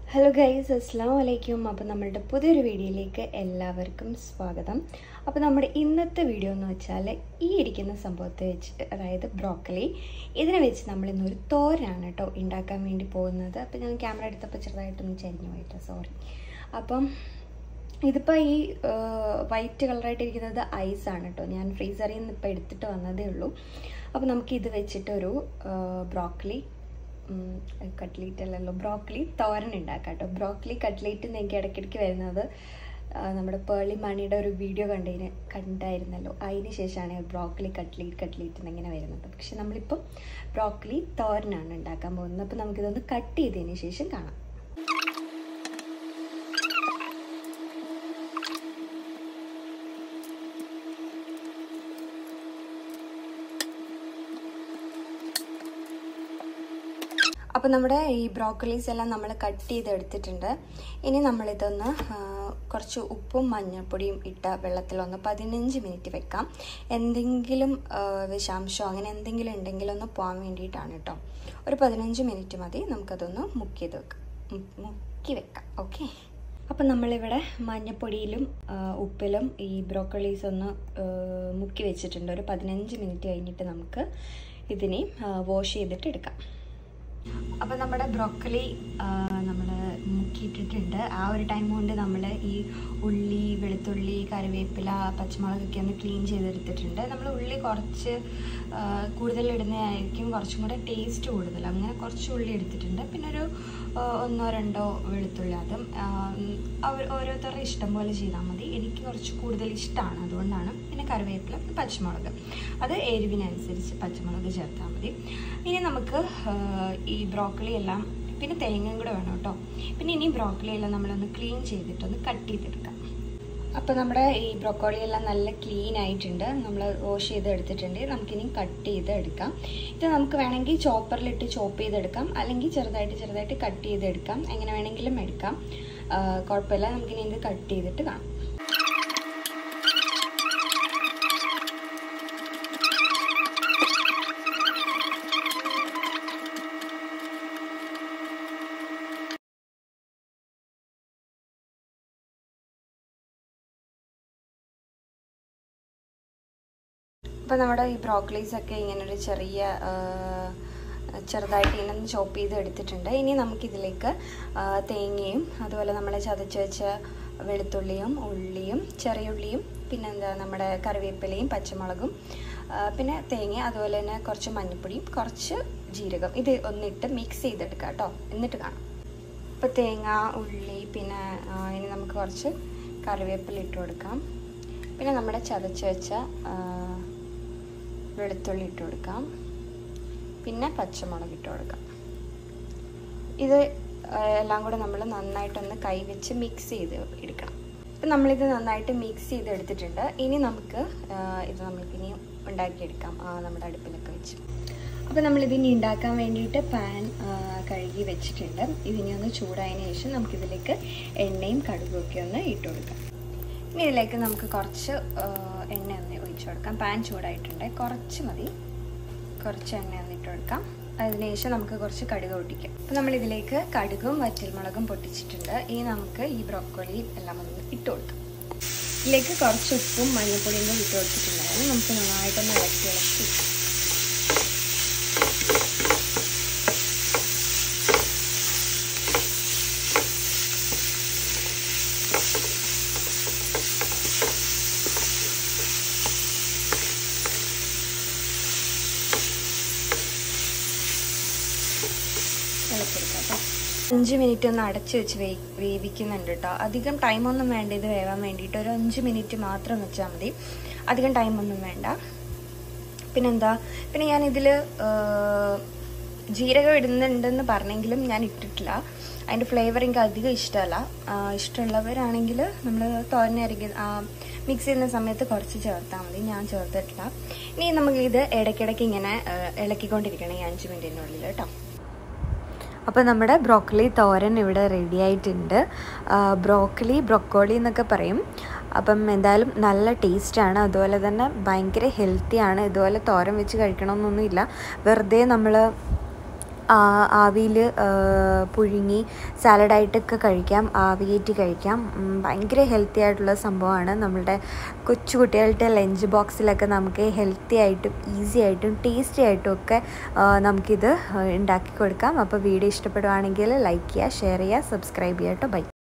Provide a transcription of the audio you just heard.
hello guys അസ്സാം വലൈക്കും അപ്പോൾ നമ്മളുടെ പുതിയൊരു വീഡിയോയിലേക്ക് എല്ലാവർക്കും സ്വാഗതം അപ്പോൾ നമ്മുടെ ഇന്നത്തെ വീഡിയോ എന്ന് വെച്ചാൽ ഈ ഇരിക്കുന്ന സംഭവത്തെ വെച്ചിട്ട് അതായത് ബ്രോക്കലി ഇതിനെ വെച്ച് നമ്മൾ ഇന്നൊരു തോരനാണ് കേട്ടോ ഉണ്ടാക്കാൻ വേണ്ടി പോകുന്നത് അപ്പോൾ ഞാൻ ക്യാമറ എടുത്തപ്പോൾ ചെറുതായിട്ടൊന്ന് ചരിഞ്ഞു പോയിട്ട് സോറി അപ്പം ഇതിപ്പോൾ ഈ വൈറ്റ് കളറായിട്ടിരിക്കുന്നത് ഐസാണ് കേട്ടോ ഞാൻ ഫ്രീസറിൽ നിന്ന് ഇപ്പോൾ എടുത്തിട്ട് വന്നതേ ഉള്ളൂ അപ്പോൾ നമുക്ക് ഇത് വെച്ചിട്ടൊരു ബ്രോക്കലി കട്ട്ലേറ്റ് അല്ലല്ലോ ബ്രോക്കലി തോരൻ ഉണ്ടാക്കാം കേട്ടോ ബ്രോക്കലി കട്ട്ലേറ്റ് എനിക്ക് ഇടയ്ക്കിടയ്ക്ക് വരുന്നത് നമ്മുടെ പേളി മണിയുടെ ഒരു വീഡിയോ കണ്ടതിന് കണ്ടായിരുന്നല്ലോ അതിന് ശേഷമാണ് ബ്രോക്കലി കട്ട്ലേറ്റ് കട്ട്ലേറ്റ് എന്നിങ്ങനെ വരുന്നത് പക്ഷെ നമ്മളിപ്പം ബ്രോക്കലി തോരനാണ് ഉണ്ടാക്കാൻ പോകുന്നത് അപ്പോൾ നമുക്കിതൊന്ന് കട്ട് ചെയ്തതിന് ശേഷം കാണാം അപ്പോൾ നമ്മുടെ ഈ ബ്രോക്കലീസ് എല്ലാം നമ്മൾ കട്ട് ചെയ്തെടുത്തിട്ടുണ്ട് ഇനി നമ്മളിതൊന്ന് കുറച്ച് ഉപ്പും മഞ്ഞൾപ്പൊടിയും ഇട്ട വെള്ളത്തിലൊന്ന് പതിനഞ്ച് മിനിറ്റ് വെക്കാം എന്തെങ്കിലും വിഷാംശമോ അങ്ങനെ എന്തെങ്കിലും ഉണ്ടെങ്കിൽ ഒന്ന് പോകാൻ വേണ്ടിയിട്ടാണ് കേട്ടോ ഒരു പതിനഞ്ച് മിനിറ്റ് മതി നമുക്കതൊന്ന് മുക്കി ചെയ്ത് വെക്കാം മുക്കി വെക്കാം ഓക്കെ അപ്പം നമ്മളിവിടെ മഞ്ഞപ്പൊടിയിലും ഉപ്പിലും ഈ ബ്രോക്കലീസ് ഒന്ന് മുക്കി വെച്ചിട്ടുണ്ട് ഒരു പതിനഞ്ച് മിനിറ്റ് കഴിഞ്ഞിട്ട് നമുക്ക് ഇതിനെ വാഷ് ചെയ്തിട്ട് എടുക്കാം അപ്പോൾ നമ്മുടെ ബ്രോക്കലി നമ്മൾ മുക്കിയിട്ടിട്ടുണ്ട് ആ ഒരു ടൈം കൊണ്ട് നമ്മൾ ഈ ഉള്ളി വെളുത്തുള്ളി കറിവേപ്പില പച്ചമുളകൊക്കെ ഒന്ന് ക്ലീൻ ചെയ്തെടുത്തിട്ടുണ്ട് നമ്മൾ ഉള്ളി കുറച്ച് കൂടുതൽ ഇടുന്നതായിരിക്കും കുറച്ചും കൂടെ ടേസ്റ്റ് കൂടുതൽ അങ്ങനെ കുറച്ച് ഉള്ളി എടുത്തിട്ടുണ്ട് പിന്നെ ഒരു ഒന്നോ രണ്ടോ വെളുത്തുള്ളി അതും അവർ ഓരോരുത്തരുടെ ഇഷ്ടം പോലെ ചെയ്താൽ മതി എനിക്ക് കുറച്ച് കൂടുതൽ ഇഷ്ടമാണ് അതുകൊണ്ടാണ് പിന്നെ കറിവേപ്പില പച്ചമുളക് അത് എരിവിനനുസരിച്ച് പച്ചമുളക് ചേർത്താൽ മതി ഇനി നമുക്ക് ഈ ബ്രോക്കലി എല്ലാം പിന്നെ തേങ്ങയും കൂടെ വേണം കേട്ടോ പിന്നെ ഇനി ബ്രോക്കലി എല്ലാം നമ്മളൊന്ന് ക്ലീൻ ചെയ്തിട്ടൊന്ന് കട്ട് ചെയ്തെടുക്കാം അപ്പോൾ നമ്മുടെ ഈ ബ്രോക്കോളി എല്ലാം നല്ല ക്ലീൻ ആയിട്ടുണ്ട് നമ്മൾ വാഷ് ചെയ്ത് എടുത്തിട്ടുണ്ട് നമുക്കിനി കട്ട് ചെയ്ത് എടുക്കാം ഇത് നമുക്ക് വേണമെങ്കിൽ ചോപ്പറിലിട്ട് ചോപ്പ് ചെയ്തെടുക്കാം അല്ലെങ്കിൽ ചെറുതായിട്ട് ചെറുതായിട്ട് കട്ട് ചെയ്തെടുക്കാം എങ്ങനെ വേണമെങ്കിലും എടുക്കാം കുഴപ്പമില്ല നമുക്കിനി ഇത് കട്ട് ചെയ്തിട്ട് കാണാം അപ്പോൾ നമ്മുടെ ഈ ബ്രോക്കലീസ് ഒക്കെ ഇങ്ങനെ ഒരു ചെറിയ ചെറുതായിട്ട് ഇങ്ങനെ ചോപ്പ് ചെയ്ത് എടുത്തിട്ടുണ്ട് ഇനി നമുക്കിതിലേക്ക് തേങ്ങയും അതുപോലെ നമ്മൾ ചതച്ച് വെച്ച വെളുത്തുള്ളിയും ഉള്ളിയും ചെറിയുള്ളിയും പിന്നെ എന്താ നമ്മുടെ കറിവേപ്പിലയും പച്ചമുളകും പിന്നെ തേങ്ങ അതുപോലെ തന്നെ കുറച്ച് മഞ്ഞൾപ്പൊടിയും കുറച്ച് ജീരകം ഇത് ഒന്നിട്ട് മിക്സ് ചെയ്തെടുക്കാം കേട്ടോ എന്നിട്ട് കാണാം ഇപ്പോൾ തേങ്ങ ഉള്ളി പിന്നെ ഇനി നമുക്ക് കുറച്ച് കറിവേപ്പില ഇട്ട് കൊടുക്കാം പിന്നെ നമ്മുടെ ചതച്ച് വെച്ച വെളുത്തുള്ളി ഇട്ട് കൊടുക്കാം പിന്നെ പച്ചമുളക് ഇട്ട് കൊടുക്കാം ഇത് എല്ലാം കൂടെ നമ്മൾ നന്നായിട്ടൊന്ന് കൈ വെച്ച് മിക്സ് ചെയ്ത് എടുക്കണം ഇപ്പം നമ്മളിത് നന്നായിട്ട് മിക്സ് ചെയ്ത് എടുത്തിട്ടുണ്ട് ഇനി നമുക്ക് ഇത് നമുക്കിനി ഉണ്ടാക്കിയെടുക്കാം നമ്മുടെ അടുപ്പിലൊക്കെ വെച്ച് അപ്പോൾ നമ്മളിതിനി ഉണ്ടാക്കാൻ വേണ്ടിയിട്ട് പാൻ കഴുകി വെച്ചിട്ടുണ്ട് ഇതിനി ഒന്ന് ചൂടായതിനു ശേഷം നമുക്കിതിലേക്ക് എണ്ണയും കടുകും ഒക്കെ ഒന്ന് ഇട്ട് കൊടുക്കാം ഇനി ഇതിലേക്ക് നമുക്ക് കുറച്ച് എണ്ണ ഒന്ന് ഒഴിച്ചു കൊടുക്കാം പാൻ ചൂടായിട്ടുണ്ട് കുറച്ച് മതി കുറച്ച് എണ്ണ ഒന്ന് ഇട്ട് കൊടുക്കാം അതിനുശേഷം നമുക്ക് കുറച്ച് കടുക് പൊട്ടിക്കാം അപ്പോൾ നമ്മൾ ഇതിലേക്ക് കടുകും വറ്റൽമുളകും പൊട്ടിച്ചിട്ടുണ്ട് ഇനി നമുക്ക് ഈ ബ്രോക്കോളി എല്ലാം ഒന്ന് ഇട്ട് കൊടുക്കാം ഇതിലേക്ക് കുറച്ച് ഉപ്പും മഞ്ഞൾപ്പൊടിയും കൂടി ഇട്ട് കൊടുത്തിട്ടുണ്ടായിരുന്നു നമുക്ക് നന്നായിട്ടൊന്ന് ഇളക്കി ഇളക്കി ഇളക്കിയെടുക്കാം കേട്ടോ അഞ്ച് മിനിറ്റ് ഒന്ന് അടച്ച് വെച്ച് വേ വേവിക്കുന്നുണ്ട് കേട്ടോ അധികം ടൈമൊന്നും വേണ്ട ഇത് വേവാൻ വേണ്ടിയിട്ട് ഒരു അഞ്ച് മിനിറ്റ് മാത്രം വെച്ചാൽ മതി അധികം ടൈമൊന്നും വേണ്ട പിന്നെന്താ പിന്നെ ഞാനിതിൽ ജീരകം ഇടുന്നുണ്ടെന്ന് പറഞ്ഞെങ്കിലും ഞാൻ ഇട്ടിട്ടില്ല അതിൻ്റെ ഫ്ലേവർ എനിക്ക് അധികം ഇഷ്ടമല്ല ഇഷ്ടമുള്ളവരാണെങ്കിൽ നമ്മൾ തോരനരിക മിക്സ് ചെയ്യുന്ന സമയത്ത് കുറച്ച് ചേർത്താൽ മതി ഞാൻ ചേർത്തിട്ടില്ല ഇനി നമുക്ക് ഇത് ഇടയ്ക്കിടയ്ക്ക് ഇങ്ങനെ ഇളക്കിക്കൊണ്ടിരിക്കണം ഈ അഞ്ച് മിനിറ്റിനുള്ളിൽ കേട്ടോ അപ്പോൾ നമ്മുടെ ബ്രോക്കലി തോരൻ ഇവിടെ റെഡി ആയിട്ടുണ്ട് ബ്രോക്കലി ബ്രൊക്കോളി എന്നൊക്കെ പറയും അപ്പം എന്തായാലും നല്ല ടേസ്റ്റാണ് അതുപോലെ തന്നെ ഭയങ്കര ഹെൽത്തിയാണ് ഇതുപോലെ തോരൻ വെച്ച് കഴിക്കണമെന്നൊന്നുമില്ല വെറുതെ നമ്മൾ ആവിയിൽ പുഴുങ്ങി സാലഡായിട്ടൊക്കെ കഴിക്കാം ആവിയേറ്റ് കഴിക്കാം ഉം, ഭയങ്കര ഹെൽത്തി ആയിട്ടുള്ള സംഭവമാണ് നമ്മളുടെ കൊച്ചു കുട്ടികളുടെ ലഞ്ച് ബോക്സിലൊക്കെ നമുക്ക് ഹെൽത്തി ആയിട്ടും ഈസി ആയിട്ടും ടേസ്റ്റി ആയിട്ടും ഒക്കെ ആ, നമുക്കിത് ഉണ്ടാക്കി കൊടുക്കാം അപ്പോൾ വീഡിയോ ഇഷ്ടപ്പെടുവാണെങ്കിൽ ലൈക്ക് ചെയ്യുക ഷെയർ ചെയ്യുക സബ്സ്ക്രൈബ് ചെയ്യുക കേട്ടോ ബൈ